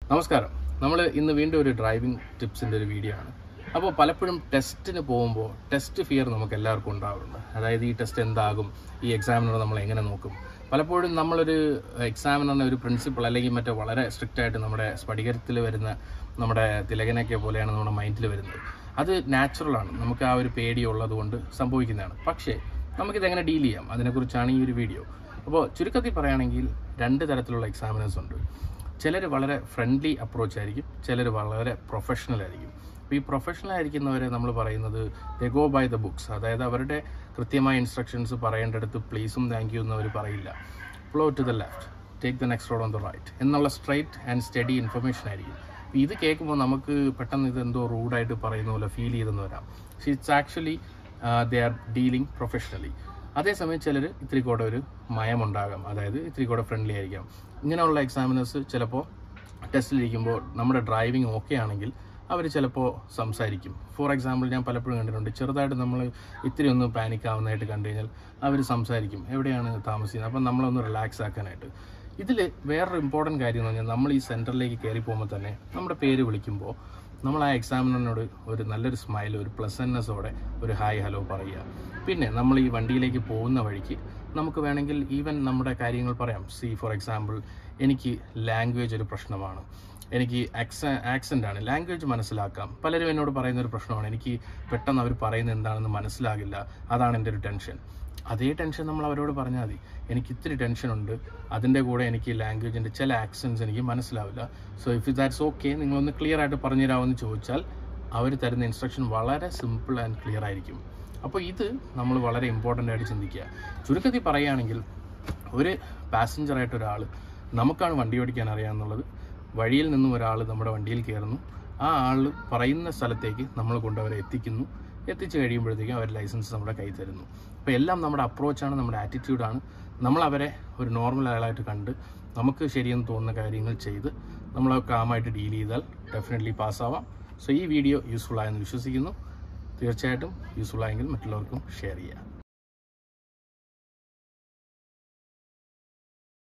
നമസ്കാരം നമ്മൾ ഇന്ന് വീണ്ടും ഒരു ഡ്രൈവിംഗ് ടിപ്സിൻ്റെ ഒരു വീഡിയോ ആണ് അപ്പോൾ പലപ്പോഴും ടെസ്റ്റിന് പോകുമ്പോൾ ടെസ്റ്റ് ഫിയർ നമുക്ക് എല്ലാവർക്കും ഉണ്ടാവാറുണ്ട് അതായത് ഈ ടെസ്റ്റ് എന്താകും ഈ എക്സാമിനർ നമ്മൾ എങ്ങനെ നോക്കും പലപ്പോഴും നമ്മളൊരു എക്സാമിനറിന് ഒരു പ്രിൻസിപ്പൾ അല്ലെങ്കിൽ മറ്റേ വളരെ സ്ട്രിക്റ്റ് ആയിട്ട് നമ്മുടെ സ്ഫടികത്തിൽ വരുന്ന നമ്മുടെ തിലകനൊക്കെ പോലെയാണ് നമ്മുടെ മൈൻഡിൽ വരുന്നത് അത് നാച്ചുറലാണ് നമുക്ക് ആ ഒരു പേടി ഉള്ളത് കൊണ്ട് സംഭവിക്കുന്നതാണ് പക്ഷേ നമുക്കിതെങ്ങനെ ഡീൽ ചെയ്യാം അതിനെക്കുറിച്ചാണ് ഈ ഒരു വീഡിയോ അപ്പോൾ ചുരുക്കത്തിൽ പറയുകയാണെങ്കിൽ രണ്ട് തരത്തിലുള്ള എക്സാമിനേഴ്സ് ഉണ്ട് ചിലർ വളരെ ഫ്രണ്ട്ലി അപ്രോച്ച് ആയിരിക്കും ചിലർ വളരെ പ്രൊഫഷണൽ ആയിരിക്കും അപ്പോൾ ഈ പ്രൊഫഷണൽ ആയിരിക്കുന്നവരെ നമ്മൾ പറയുന്നത് they go by the books അതായത് അവരുടെ കൃത്യമായ ഇൻസ്ട്രക്ഷൻസ് പറയേണ്ടടുത്ത് പ്ലീസും താങ്ക് യു എന്ന് അവർ പറയില്ല follow to the left take the next road on the right എന്നുള്ള സ്ട്രൈറ്റ് ആൻഡ് സ്റ്റഡി ഇൻഫർമേഷൻ ആയിരിക്കും അപ്പോൾ ഇത് കേൾക്കുമ്പോൾ നമുക്ക് പെട്ടെന്ന് ഇത് എന്തോ റൂഡായിട്ട് പറയുന്ന പോലെ ഫീൽ ചെയ്തെന്ന് വരാം പക്ഷേ it's actually they are dealing professionally അതേസമയം ചിലർ ഇത്തിരി കൂടെ ഒരു മയമുണ്ടാകാം അതായത് ഇത്തിരി കൂടെ ഫ്രണ്ട്ലി ആയിരിക്കാം ഇങ്ങനെയുള്ള എക്സാമിനേഴ്സ് ചിലപ്പോൾ ടെസ്റ്റിലിരിക്കുമ്പോൾ നമ്മുടെ ഡ്രൈവിംഗ് ഓക്കെ ആണെങ്കിൽ അവർ ചിലപ്പോൾ സംസാരിക്കും ഫോർ എക്സാമ്പിൾ ഞാൻ പലപ്പോഴും കണ്ടിട്ടുണ്ട് ചെറുതായിട്ട് നമ്മൾ ഇത്തിരി ഒന്ന് പാനിക് ആവുന്നതായിട്ട് കണ്ടു കഴിഞ്ഞാൽ അവർ സംസാരിക്കും എവിടെയാണ് താമസിക്കുന്നത് അപ്പം നമ്മളൊന്ന് റിലാക്സ് ആക്കാനായിട്ട് ഇതിൽ വേറൊരു ഇമ്പോർട്ടൻറ്റ് കാര്യം എന്ന് പറഞ്ഞാൽ നമ്മൾ ഈ സെൻറ്ററിലേക്ക് കയറി പോകുമ്പോൾ തന്നെ നമ്മുടെ പേര് വിളിക്കുമ്പോൾ നമ്മൾ ആ എക്സാമിനറിനോട് ഒരു നല്ലൊരു സ്മൈൽ ഒരു പ്ലസൻനെസ്സോടെ ഒരു ഹായ് ഹലോ പറയുക പിന്നെ നമ്മൾ ഈ വണ്ടിയിലേക്ക് പോകുന്ന വഴിക്ക് നമുക്ക് വേണമെങ്കിൽ ഈവൻ നമ്മുടെ കാര്യങ്ങൾ പറയാം സി ഫോർ എക്സാമ്പിൾ എനിക്ക് ലാംഗ്വേജ് ഒരു പ്രശ്നമാണ് എനിക്ക് ആക്സ ആക്സെൻ്റ് ആണ് ലാംഗ്വേജ് മനസ്സിലാക്കാം പലരും എന്നോട് പറയുന്ന ഒരു പ്രശ്നമാണ് എനിക്ക് പെട്ടെന്ന് അവർ പറയുന്നത് എന്താണെന്ന് മനസ്സിലാകില്ല അതാണ് എൻ്റെ ഒരു ടെൻഷൻ അതേ ടെൻഷൻ നമ്മൾ അവരോട് പറഞ്ഞാൽ മതി എനിക്ക് ഇത്തിരി ടെൻഷനുണ്ട് അതിൻ്റെ കൂടെ എനിക്ക് ലാംഗ്വേജിൻ്റെ ചില ആക്സൻസ് എനിക്ക് മനസ്സിലാവില്ല സോ ഇഫ് ദാറ്റ്സ് ഓക്കെ നിങ്ങളൊന്ന് ക്ലിയർ ആയിട്ട് പറഞ്ഞു തരാമെന്ന് ചോദിച്ചാൽ അവർ തരുന്ന ഇൻസ്ട്രക്ഷൻ വളരെ സിമ്പിൾ ആൻഡ് ക്ലിയർ ആയിരിക്കും അപ്പോൾ ഇത് നമ്മൾ വളരെ ഇമ്പോർട്ടൻ്റ് ആയിട്ട് ചിന്തിക്കുക ചുരുക്കത്തിൽ പറയുകയാണെങ്കിൽ ഒരു പാസഞ്ചറായിട്ട് ഒരാൾ നമുക്കാണ് വണ്ടി ഓടിക്കാൻ അറിയാമെന്നുള്ളത് വഴിയിൽ നിന്നും ഒരാൾ നമ്മുടെ വണ്ടിയിൽ കയറുന്നു ആ ആൾ പറയുന്ന സ്ഥലത്തേക്ക് നമ്മൾ കൊണ്ടവരെ എത്തിക്കുന്നു എത്തിച്ചു കഴിയുമ്പോഴത്തേക്കും അവർ ലൈസൻസ് നമ്മുടെ കൈ തരുന്നു അപ്പോൾ എല്ലാം നമ്മുടെ അപ്രോച്ചാണ് നമ്മുടെ ആറ്റിറ്റ്യൂഡാണ് നമ്മൾ അവരെ ഒരു നോർമൽ ആളായിട്ട് കണ്ട് നമുക്ക് ശരിയെന്ന് തോന്നുന്ന കാര്യങ്ങൾ ചെയ്ത് നമ്മൾ കാമായിട്ട് ഡീൽ ചെയ്താൽ ഡെഫിനറ്റ്ലി പാസ്സാവാം സോ ഈ വീഡിയോ യൂസ്ഫുൾ ആയെന്ന് വിശ്വസിക്കുന്നു തീർച്ചയായിട്ടും യൂസ്ഫുൾ ആയെങ്കിൽ മറ്റുള്ളവർക്കും ഷെയർ ചെയ്യാം